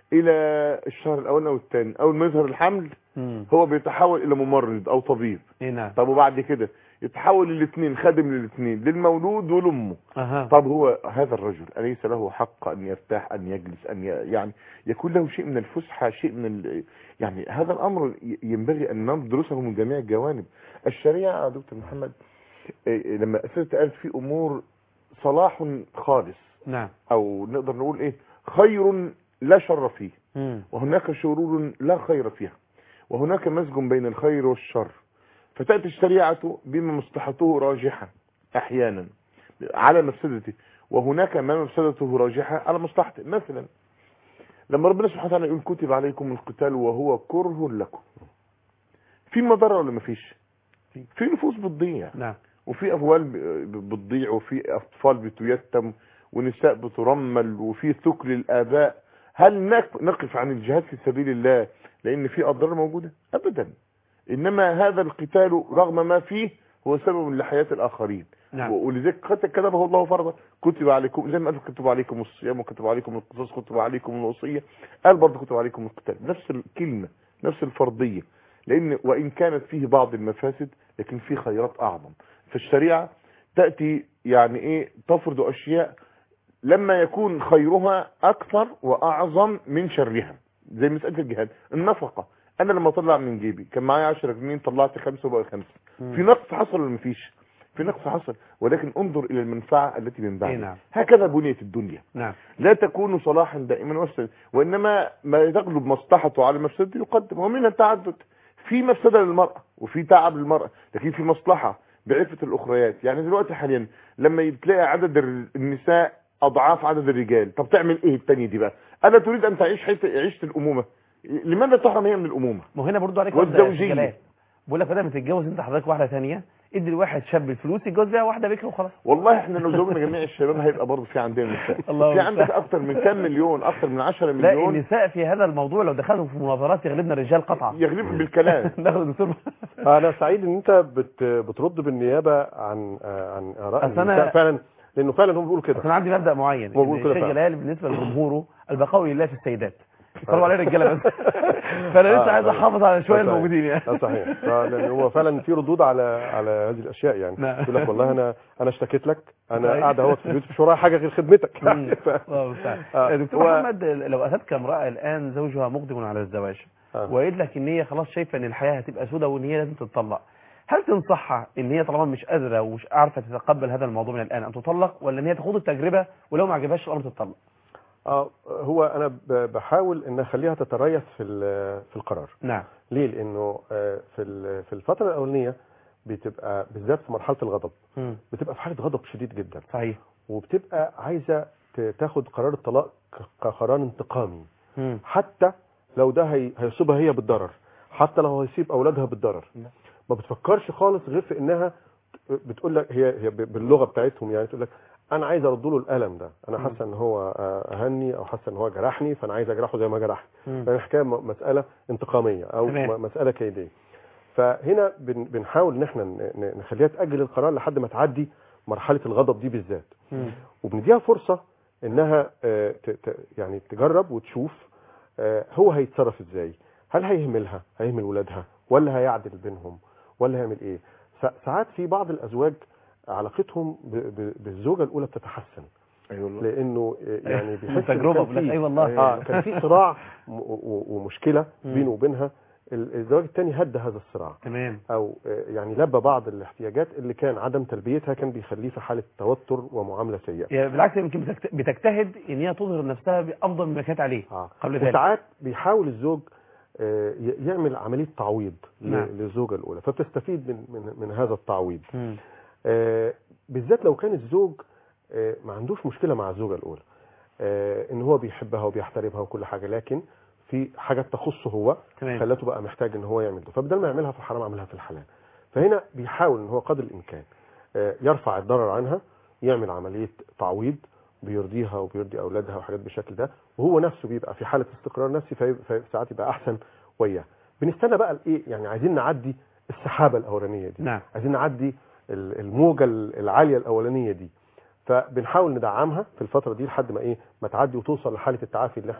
الى الشهر الاول او الثاني اول ما يظهر الحمل مم. هو بيتحول الى ممرض او طبيب اي نعم طب وبعد كده يتحول الاثنين خادم للاثنين للمولود ولامه اها طب هو هذا الرجل أليس له حق أن يرتاح أن يجلس أن ي... يعني يكون له شيء من الفسحة شيء من ال... يعني هذا الأمر ي- ينبغي أن ندرسه من جميع الجوانب الشريعة يا دكتور محمد إيه، لما أسست قالت في أمور صلاح خالص نعم أو نقدر نقول إيه خير لا شر فيه مم. وهناك شرور لا خير فيها وهناك مزج بين الخير والشر فتأتي الشريعة بما مصلحته راجحة أحيانا على مفسدته وهناك ما مفسدته راجحة على مصلحته مثلا لما ربنا سبحانه وتعالى يقول كتب عليكم القتال وهو كره لكم في مضرة ولا مفيش في. في نفوس بتضيع نعم وفي أموال ب- بتضيع وفي أطفال بتيتم ونساء بترمل وفي ثكل الآباء هل نق- نقف عن الجهاد في سبيل الله لأن في أضرار موجودة أبدا إنما هذا القتال رغم ما فيه هو سبب لحياة الآخرين نعم و- ولذلك قد كتبه الله فرضا كتب عليكم زي ما قال كتب عليكم الصيام وكتب عليكم القصاص كتب عليكم الوصية قال برضه كتب عليكم القتال نفس الكلمة نفس الفرضية لأن وإن كانت فيه بعض المفاسد لكن فيه خيرات أعظم فالشريعة تأتي يعني إيه تفرض أشياء لما يكون خيرها أكثر وأعظم من شرها زي مسألة الجهاد النفقة أنا لما أطلع من جيبي كان معايا 10 جنيه طلعت خمسة وبقى خمسة في نقص حصل ولا مفيش في نقص حصل ولكن انظر إلى المنفعة التي من إيه بعد نعم. هكذا بنيت الدنيا نعم لا تكون صلاحا دائما وافسد وانما ما تغلب مصلحته على مفسدته يقدم ومنها التعدد في مفسده للمراه وفي تعب للمراه لكن في مصلحه بعفه الاخريات يعني دلوقتي حاليا لما تلاقي عدد الر- النساء اضعاف عدد الرجال طب تعمل ايه التانية دي بقى الا تريد ان تعيش حيث عيشه الامومه لماذا تحرم هي من الامومه ما هو هنا برضو عليك والزوجية. جلال بقول لك بدل ما تتجوز انت حضرتك واحده ثانيه ادي لواحد شاب الفلوس يتجوز بيها واحده بكر وخلاص والله احنا لو زوجنا جميع الشباب هيبقى برضه في عندنا نساء الله في عندك المستعان. اكتر من كام مليون اكتر من 10 لا مليون النساء في هذا الموضوع لو دخلوا في مناظرات يغلبنا الرجال قطعا يغلب بالكلام ناخد الدكتور انا سعيد ان انت بت بترد بالنيابه عن عن اراء أصل أنا- النساء فعلا لانه فعلا هم بيقولوا بس كده انا عندي مبدا معين هو بيقول إن كده الشيخ فعلا. جلال بالنسبه لجمهوره البقاء لله في السيدات طلعوا عليه رجاله بس فانا لسه آه، عايز آه. احافظ على شويه آه، صحيح. الموجودين يعني اه صحيح آه، لان هو فعلا في ردود على على هذه الاشياء يعني نعم. يقول لك والله انا انا اشتكيت لك انا صحيح. قاعد اهوت في البيت مش ورايا حاجه غير خدمتك مم. ف- الله المستعان. آه، دكتور هو- محمد لو اتتك امراه الان زوجها مقدم على الزواج آه. وقالت لك ان هي خلاص شايفه ان الحياه هتبقى سودة وان هي لازم تتطلق هل تنصحها ان هي طالما مش قادره ومش عارفه تتقبل هذا الموضوع من الان ان تطلق ولا ان هي تخوض التجربه ولو ما عجبهاش الامر تتطلق اه هو انا ب- بحاول ان اخليها تتريث في ال- في القرار نعم ليه لانه آه، في ال- في الفتره الاولانيه بتبقى بالذات في مرحله الغضب مم. بتبقى في حاله غضب شديد جدا صحيح وبتبقى عايزه ت- تاخد قرار الطلاق ك- كقرار انتقامي مم. حتى لو ده هي- هيصيبها هي بالضرر حتى لو هيصيب اولادها بالضرر نعم. ما بتفكرش خالص غير في انها بتقول لك هي هي ب- باللغه بتاعتهم يعني تقول لك انا عايز ارد له الالم ده انا مم. حاسه ان هو آه، اهني او حاسه ان هو جرحني فانا عايز اجرحه زي ما جرحني مم. يعني الحكايه م- مساله انتقاميه او تمام. م- مساله كيديه فهنا بن- بنحاول ان احنا ن- ن- نخليها تاجل القرار لحد ما تعدي مرحله الغضب دي بالذات مم. وبنديها فرصه انها آه، ت- ت- يعني تجرب وتشوف آه، هو هيتصرف ازاي هل هيهملها هيهمل ولادها ولا هيعدل بينهم ولا هيعمل ايه س- ساعات في بعض الازواج علاقتهم ب- ب- بالزوجه الاولى بتتحسن اي والله لانه آه، يعني بيحس إن تجربه كان بقول لك في- اي والله اه كان في صراع م- و- ومشكله مم. بينه وبينها ال- الزواج الثاني هدى هذا الصراع تمام او آه، يعني لبى بعض الاحتياجات اللي كان عدم تلبيتها كان بيخليه في حاله توتر ومعامله سيئه يعني بالعكس يمكن بتجت- بتجتهد ان هي تظهر نفسها بافضل مما كانت عليه آه. قبل ذلك وساعات بيحاول الزوج آه، ي- يعمل عمليه تعويض ل- نعم. للزوجه الاولى فبتستفيد من من من هذا التعويض مم. آه، بالذات لو كان الزوج آه، ما عندوش مشكله مع الزوجه الاولى آه، ان هو بيحبها وبيحترمها وكل حاجه لكن في حاجات تخصه هو تمام خلته بقى محتاج ان هو يعمل ده فبدل ما يعملها في الحرام عملها في الحلال فهنا بيحاول ان هو قدر الامكان آه، يرفع الضرر عنها يعمل عمليه تعويض بيرضيها وبيرضي اولادها وحاجات بالشكل ده وهو نفسه بيبقى في حاله استقرار نفسي في ساعات يبقى احسن وياه بنستنى بقى الايه يعني عايزين نعدي السحابه الاولانيه دي نعم عايزين نعدي ال- الموجه ال- العاليه الاولانيه دي فبنحاول ندعمها في الفتره دي لحد ما ايه ما تعدي وتوصل لحاله التعافي اللي احنا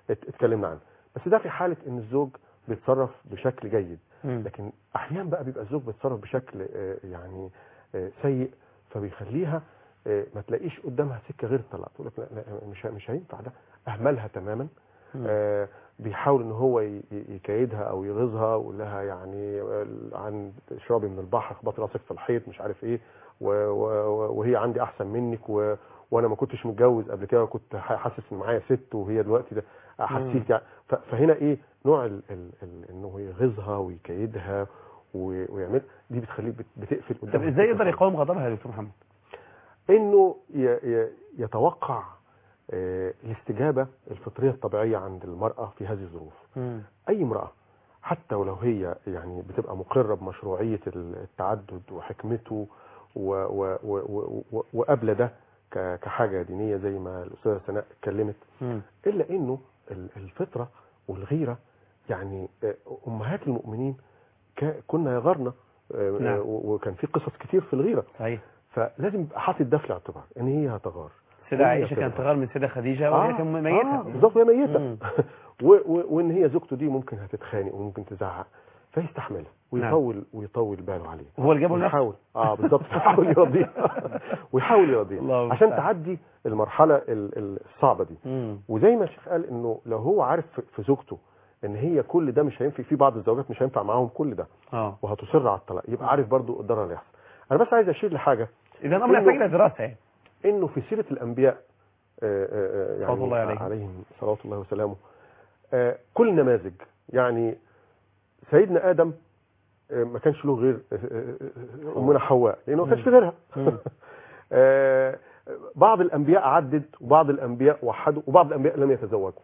ات- اتكلمنا عنها بس ده في حاله ان الزوج بيتصرف بشكل جيد مم. لكن احيانا بقى بيبقى الزوج بيتصرف بشكل آه، يعني آه، سيء فبيخليها آه، ما تلاقيش قدامها سكه غير الطلاق تقول لك لا لا مش مش هينفع ده اهملها تماما مم. آه، بيحاول ان هو ي- ي- يكيدها او يغيظها ويقول لها يعني آه، عن اشربي من البحر خبطي راسك في الحيط مش عارف ايه و- و- وهي عندي احسن منك و وانا ما كنتش متجوز قبل كده كنت حاسس ان معايا ست وهي دلوقتي ده حسيت يعني ف- فهنا ايه نوع ال ال ال انه يغيظها ويكيدها و- ويعمل دي بتخليه بت- بتقفل طب قدامها ازاي يقدر الفكرة. يقاوم غضبها يا دكتور محمد انه ي- ي- يتوقع آه، الاستجابه الفطريه الطبيعيه عند المراه في هذه الظروف مم. اي امراه حتى ولو هي يعني بتبقى مقره بمشروعيه التعدد وحكمته و- و- و- و- و- وقابله ده ك- كحاجه دينيه زي ما الاستاذه سناء اتكلمت مم. الا انه ال- الفطره والغيره يعني آه، امهات المؤمنين كا- كنا يغرن آه، نعم. آه، و- وكان في قصص كتير في الغيره صحيح فلازم يبقى حاطط ده في الاعتبار ان هي هتغار سيدة هي عائشة كانت هتغار. تغار من سيدة خديجة وهي كانت ميتة آه بالظبط وهي ميته مم. و- و- وان هي زوجته دي ممكن هتتخانق وممكن تزعق فيستحملها ويطول ويطول باله عليه هو اللي جابه لنفسه ويحاول اه بالظبط يحاول يرضيها ويحاول الله يرضيها عشان المستعان. تعدي المرحله ال- ال- الصعبه دي مم. وزي ما الشيخ قال انه لو هو عارف في- في زوجته ان هي كل ده مش هينفع في بعض الزوجات مش هينفع معاهم كل ده اه وهتصر على الطلاق يبقى عارف برضو الضرر اللي هيحصل انا بس عايز اشير لحاجه اذا الامر إنه- يحتاج الى دراسة يعني انه في سيره الانبياء آه، آه، آه، يعني صلوات الله عليهم. عليهم صلوات الله وسلامه آه، كل نماذج يعني سيدنا ادم آه، ما كانش له غير آه، آه، آه، امنا حواء لانه ما كانش في غيرها مم. آه، بعض الانبياء عدد وبعض الانبياء وحدوا وبعض الانبياء لم يتزوجوا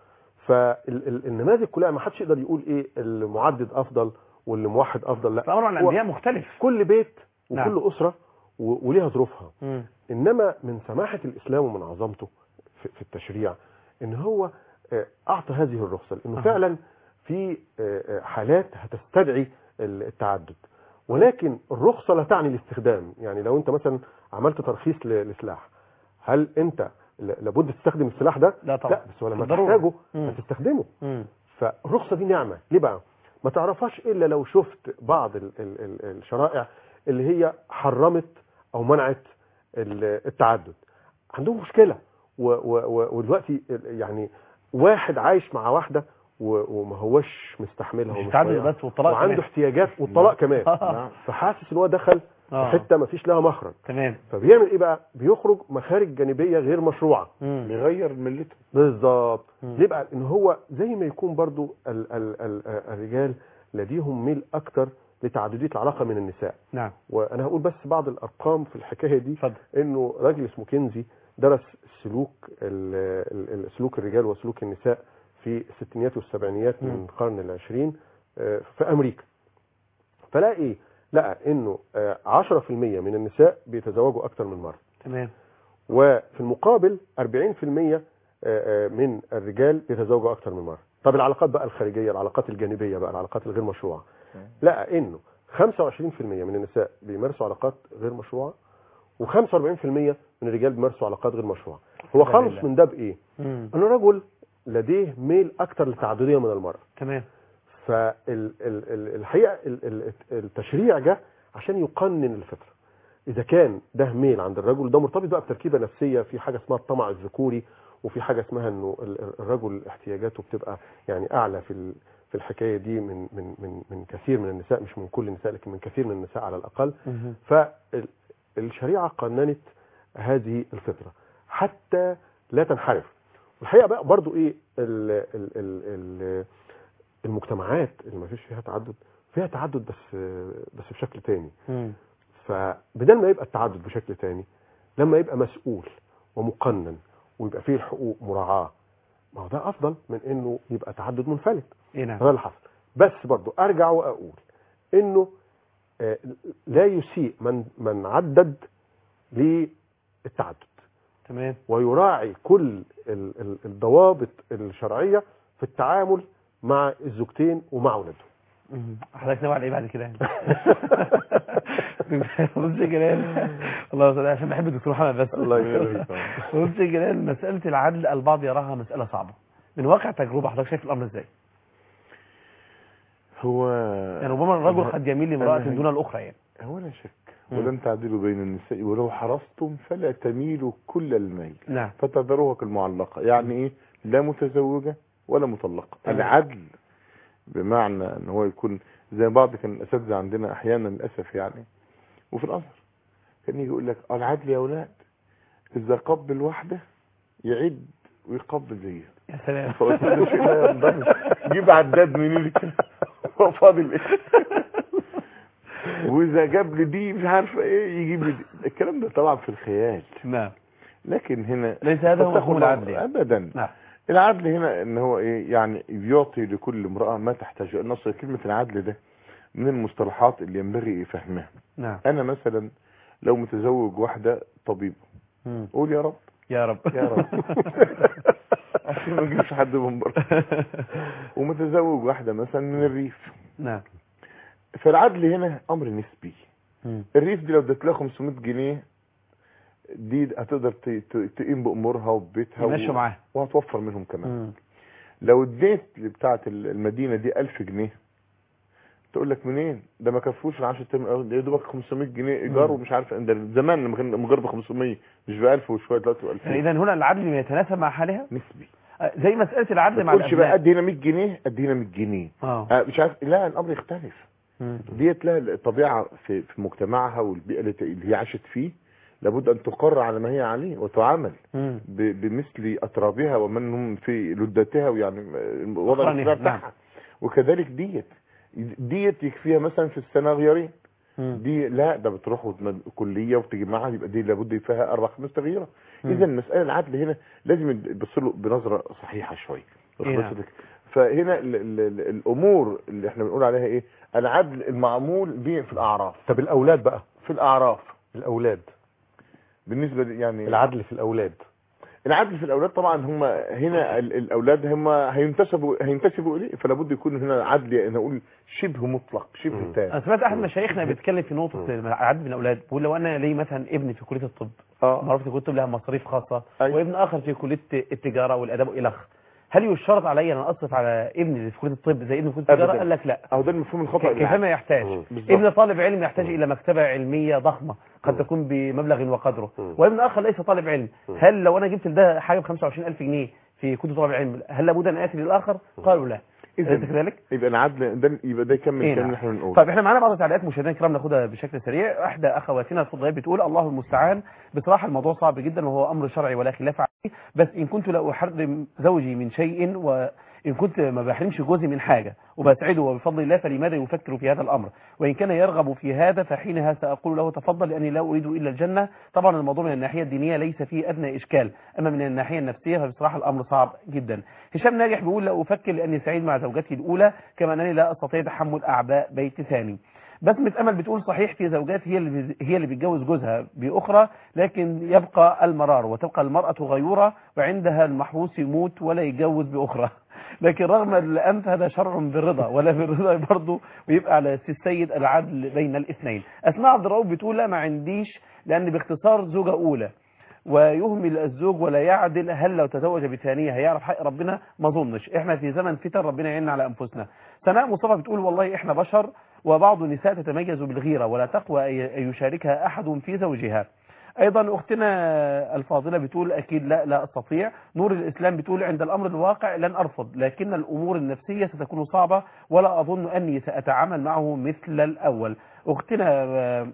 فالنماذج كلها ما حدش يقدر يقول ايه المعدد افضل واللي موحد افضل لا الامر على هو الانبياء مختلف كل بيت نعم. وكل اسره و- وليها ظروفها مم. انما من سماحه الاسلام ومن عظمته في في التشريع ان هو آه، اعطى هذه الرخصه لانه أها. فعلا في آه، آه، حالات هتستدعي التعدد ولكن الرخصه لا تعني الاستخدام يعني لو انت مثلا عملت ترخيص ل- لسلاح هل انت ل- لابد تستخدم السلاح ده لا طبعا لا بس ولما بالضرورة. تحتاجه مم. هتستخدمه مم. فالرخصه دي نعمه ليه بقى ما تعرفهاش الا لو شفت بعض ال ال ال الشرائع اللي هي حرمت او منعت ال- التعدد عندهم مشكله و- و- و- ودلوقتي ال- يعني واحد عايش مع واحده و- وما هوش مستحملها مش ومش التعدد طايقها، بس والطلاق وعنده كمان. احتياجات والطلاق كمان آه. فحاسس ان هو دخل في آه. حته ما فيش لها مخرج تمام فبيعمل ايه بقى بيخرج مخارج جانبيه غير مشروعه مم. بيغير ملته بالظبط مم. ليه بقى ان هو زي ما يكون برضو ال ال ال الرجال لديهم ميل اكتر لتعدديه العلاقه من النساء نعم وانا هقول بس بعض الارقام في الحكايه دي اتفضل انه راجل اسمه كينزي درس سلوك ال- ال- ال- سلوك الرجال وسلوك النساء في الستينيات والسبعينيات مم. من القرن العشرين آه، في امريكا فلقى ايه لقى انه آه، 10% من النساء بيتزوجوا اكتر من مره تمام وفي المقابل 40% آه، آه، من الرجال بيتزوجوا اكتر من مره طب العلاقات بقى الخارجيه العلاقات الجانبيه بقى العلاقات الغير مشروعه لقى انه 25% من النساء بيمارسوا علاقات غير مشروعه و45% من الرجال بيمارسوا علاقات غير مشروعه هو الحمد خلص لله. من ده بايه مم. ان الرجل لديه ميل اكتر للتعدديه من المراه تمام فالحقيقه التشريع جه عشان يقنن الفطره اذا كان ده ميل عند الرجل ده مرتبط بقى بتركيبه نفسيه في حاجه اسمها الطمع الذكوري وفي حاجه اسمها انه ال- ال- الرجل احتياجاته بتبقى يعني اعلى في ال- في الحكايه دي من من من من كثير من النساء مش من كل النساء لكن من كثير من النساء على الاقل مم. فالشريعه قننت هذه الفطره حتى لا تنحرف والحقيقه بقى برضو ايه ال ال ال ال المجتمعات اللي ما فيش فيها تعدد فيها تعدد بس بس بشكل تاني مم. فبدل ما يبقى التعدد بشكل تاني لما يبقى مسؤول ومقنن ويبقى فيه الحقوق مراعاه ما هو ده افضل من انه يبقى تعدد منفلت ايه نعم هذا اللي حصل بس برضو ارجع واقول انه آه، لا يسيء من من عدد للتعدد تمام ويراعي كل ال- ال- الضوابط الشرعيه في التعامل مع الزوجتين ومع اولادهم مم. حضرتك ناوي على ايه بعد كده يعني بص يا جلال الله يسلمك عشان بحب الدكتور محمد بس الله يخليك بص يا جلال مسألة العدل البعض يراها مسألة صعبة من واقع تجربه حضرتك شايف الامر ازاي هو يعني ربما الرجل أنا- قد يميل لامراه أنا- دون الاخرى يعني هو لا شك مم. ولن تعدلوا بين النساء ولو حرصتم فلا تميلوا كل الميل نعم فتذروها كالمعلقة يعني ايه لا متزوجة ولا مطلقة تمام. العدل بمعنى ان هو يكون زي بعض كان الاساتذه عندنا احيانا للاسف يعني وفي الازهر كان يجي يقول لك العدل يا اولاد اذا قبل واحده يعد ويقبل زيها يا سلام فقلت له شيء لا ينضبط جيب عداد منين اللي كده هو فاضل ايه واذا جاب لي دي مش عارفه ايه يجيب لي دي الكلام ده طبعا في الخيال نعم لكن هنا ليس هذا هو فاتقوا مفهوم الله. العدل يعني. ابدا نعم العدل هنا ان هو ايه يعني بيعطي لكل امرأة ما تحتاجه النص كلمة العدل ده من المصطلحات اللي ينبغي فهمها نعم انا مثلا لو متزوج واحدة طبيب مم. قول يا رب يا رب يا رب عشان ما نجيبش حد من بره ومتزوج واحدة مثلا من الريف نعم فالعدل هنا امر نسبي مم. الريف دي لو اديت لها 500 جنيه دي هتقدر ت- ت- تقيم بامورها وببيتها يمشوا و- معاه وهتوفر منهم كمان مم. لو اديت بتاعه المدينه دي 1000 جنيه تقول لك منين ده ما كفوش ال 10 ايام ده يا دوبك 500 جنيه ايجار مم. ومش عارف ده زمان لما كان مجرد ب 500 مش ب 1000 وشويه دلوقتي ب 2000 يعني اذا هنا العدل يتناسب مع حالها نسبي آه، زي مساله العدل ما مع تقولش بقى الابناء قد هنا 100 جنيه قد هنا 100 جنيه اه آه مش عارف لا الامر يختلف مم. ديت لها طبيعه في في مجتمعها والبيئه اللي ت- اللي هي عاشت فيه لابد ان تقر على ما هي عليه وتعامل مم. ب- بمثل اترابها ومن هم في لدتها ويعني الوضع أقرانها، الاجتماعي نعم. بتاعها وكذلك ديت ديت يكفيها مثلا في السنه غيارين مم. دي لا ده بتروح وتم- كليه وتيجي معاها يبقى دي لابد فيها اربع خمس تغييرات مم. اذا مساله العدل هنا لازم يبص له بنظره صحيحه شويه واخد إيه بالك نعم. حضرتك؟ فهنا ال ال ال الامور اللي احنا بنقول عليها ايه العدل المعمول به في الاعراف طب الاولاد بقى في الاعراف الاولاد بالنسبه ل- يعني العدل في الاولاد العدل في الاولاد طبعا هم هنا ال- الاولاد هم هينتسبوا هينتسبوا اليه فلا بد يكون هنا عدل انا اقول شبه مطلق شبه مم. تام انا سمعت احد مشايخنا بيتكلم في نقطه العدل بين الاولاد بيقول لو انا لي مثلا ابن في كليه الطب اه معروف في كليه الطب لها مصاريف خاصه أيوة. وابن اخر في كليه التجاره والاداب والخ هل يشترط علي ان اصرف على ابني اللي في كليه الطب زي ابن في كليه التجاره أبداً. قال لك لا اهو ده المفهوم الخطا ك- كيفما يحتاج مم. بالظبط. ابن طالب علم يحتاج الى مكتبه علميه ضخمه قد مم. تكون بمبلغ وقدره مم. وابن اخر ليس طالب علم مم. هل لو انا جبت لده حاجه ب 25000 جنيه في كتب طالب علم هل لابد ان اتي للاخر قالوا لا إذن اليس كذلك يبقى العدل ده يبقى ده يكمل إيه الكلام نعم. اللي احنا بنقوله طيب احنا معانا بعض التعليقات مشاهدينا الكرام ناخدها بشكل سريع احدى اخواتنا الفضليات بتقول الله المستعان بصراحه الموضوع صعب جدا وهو امر شرعي ولا خلاف عليه بس ان كنت لا احرم زوجي من شيء وان كنت ما بحرمش جوزي من حاجه وبسعده وبفضل الله فلماذا يفكر في هذا الامر وان كان يرغب في هذا فحينها ساقول له تفضل لاني لا اريد الا الجنه طبعا الموضوع من الناحيه الدينيه ليس فيه ادنى اشكال اما من الناحيه النفسيه فبصراحه الامر صعب جدا هشام ناجح بيقول لا افكر لاني سعيد مع زوجتي الاولى كما انني لا استطيع تحمل اعباء بيت ثاني بسمة أمل بتقول صحيح في زوجات هي اللي هي اللي بتجوز جوزها بأخرى لكن يبقى المرار وتبقى المرأة غيورة وعندها المحروس يموت ولا يتجوز بأخرى لكن رغم الأنف هذا شرع بالرضا ولا بالرضا برضه ويبقى على السيد العدل بين الاثنين أسماء عبد الرؤوف بتقول لا ما عنديش لأن باختصار زوجة أولى ويهمل الزوج ولا يعدل هل لو تزوج بثانية هيعرف حق ربنا ما اظنش احنا في زمن فتن ربنا يعيننا على انفسنا سناء مصطفى بتقول والله احنا بشر وبعض النساء تتميز بالغيرة ولا تقوى أن يشاركها أحد في زوجها أيضا أختنا الفاضلة بتقول أكيد لا لا أستطيع نور الإسلام بتقول عند الأمر الواقع لن أرفض لكن الأمور النفسية ستكون صعبة ولا أظن أني سأتعامل معه مثل الأول أختنا آه،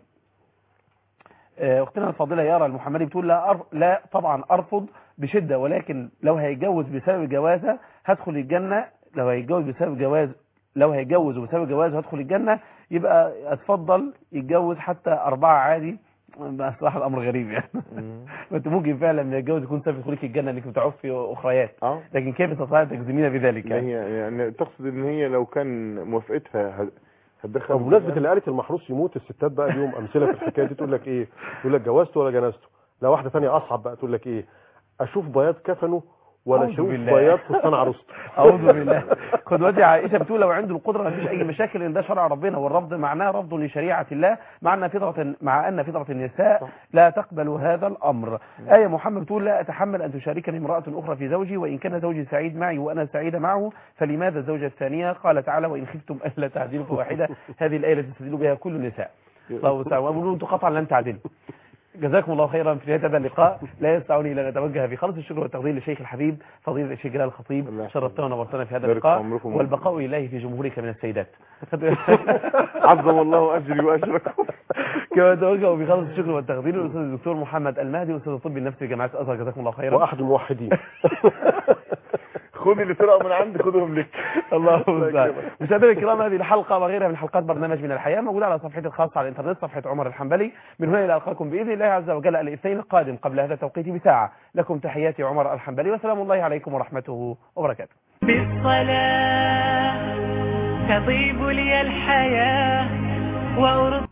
آه، اختنا الفاضله يارا المحمدي بتقول لا أر... لا طبعا ارفض بشده ولكن لو هيتجوز بسبب جوازه هدخل الجنه لو هيتجوز بسبب جواز لو هيتجوز وبسبب جواز هدخل الجنه يبقى اتفضل يتجوز حتى اربعه عادي بس صراحه الامر غريب يعني ما انت ممكن فعلا لما يتجوز يكون سبب دخولك الجنه انك بتعفي اخريات اه لكن كيف تستطيع تجزمين بذلك اللي يعني هي يعني تقصد ان هي لو كان موافقتها ه- هتدخل وبمناسبه اللي قالت المحروس يموت الستات بقى ليهم امثله في الحكايه دي تقول لك ايه تقول لك جوزته ولا جنازته لا واحده ثانيه اصعب بقى تقول لك ايه اشوف بياض كفنه ولا أعوذ شوف بالله. بياض فستان عروسته اعوذ بالله قدوتي عائشه بتقول لو عنده القدره ما فيش اي مشاكل ان ده شرع ربنا والرفض معناه رفض لشريعه الله مع ان فطره مع ان فطره النساء لا تقبل هذا الامر ايه محمد بتقول لا اتحمل ان تشاركني امراه اخرى في زوجي وان كان زوجي سعيد معي وانا سعيده معه فلماذا الزوجه الثانيه قال تعالى وان خفتم الا تعدلوا فواحده هذه الايه التي تستدل بها كل النساء الله تعالى وأقول انتم قطعا لن تعدلوا جزاكم الله خيرا في نهايه هذا اللقاء لا يسعني الا ان اتوجه بخالص الشكر والتقدير للشيخ الحبيب فضيله الشيخ جلال الله الخطيب يحفظك. شرفتنا ونورتنا في هذا بارك اللقاء عمركم. والبقاء لله في جمهورك من السيدات عظم الله اجري واجركم كما اتوجه بخالص الشكر والتقدير للاستاذ الدكتور محمد المهدي استاذ الطب النفسي بجامعه الازهر جزاكم الله خيرا واحد الموحدين خد اللي سرقوا من عندي خدهم لك الله الله المستعان يكرمك. مشاهدينا الكرام هذه الحلقه وغيرها من حلقات برنامج من الحياه موجوده على صفحتي الخاصه على الانترنت صفحه عمر الحنبلي من هنا الى القاكم باذن الله عز وجل الاثنين القادم قبل هذا التوقيت بساعه لكم تحياتي عمر الحنبلي وسلام الله عليكم ورحمته وبركاته بالصلاة تطيب لي الحياة وأرض